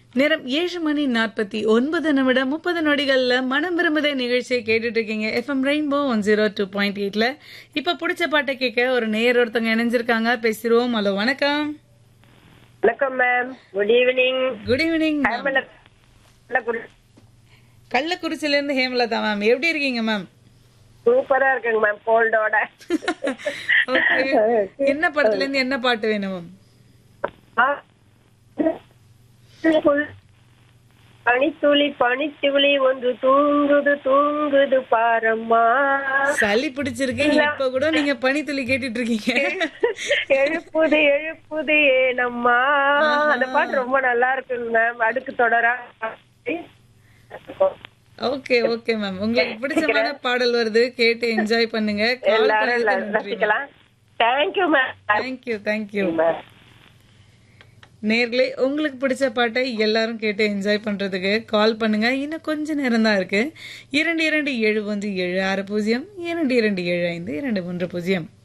நேரம் ஏழு மணி நாற்பத்தி ஒன்பது நிமிடம் முப்பது நொடிகள்ல மனம் விரும்புதே நிகழ்ச்சியை கேட்டுட்டு இருக்கீங்க FM rainbow one zero two point எயிட்ல இப்ப பிடிச்ச பாட்டை கேட்க ஒரு நேயர் ஒருத்தவங்க இணைஞ்சிருக்காங்க பேசிடுவோம் ஹலோ வணக்கம் வணக்கம் ma'am good evening good evening Kallakurichi கள்ளக்குறிச்சில இருந்து ஹேமலதா மேம் எப்படி இருக்கீங்க மேம் சூப்பரா இருக்குங்க மேம் கோல்டோட ஓகே என்ன படத்துல இருந்து என்ன பாட்டு வேணும் மேம் பனித்துளி பனித்துளி ஒன்று தூங்குது தூங்குது பாரம்மா சளி பிடிச்சிருக்கு இப்ப கூட நீங்க பனித்துளி கேட்டுட்டு இருக்கீங்க எழுப்புது எழுப்புது ஏனம்மா அந்த பாட்டு ரொம்ப நல்லா இருக்குங்க மேம் அடுக்கு தொடரா ஓகே ஓகே மேம் உங்களுக்கு பிடிச்சமான பாடல் வருது கேட்டு என்ஜாய் பண்ணுங்க கால் எல்லாரும் பண்ணதுக்கு நன்றி ரசிக்கலாம் தேங்க்யூ மேம் தேங்க்யூ தேங்க்யூ நேர்களே உங்களுக்கு பிடிச்ச பாட்டை எல்லாரும் கேட்டு என்ஜாய் பண்றதுக்கு கால் பண்ணுங்க இன்னும் கொஞ்ச நேரம் தான் இருக்கு இரண்டு இரண்டு ஏழு ஒன்று ஏழு ஆறு பூஜ்ஜியம் இரண்டு இரண்டு ஏழு ஐந்து இரண்டு மூன்று பூஜ்ஜியம்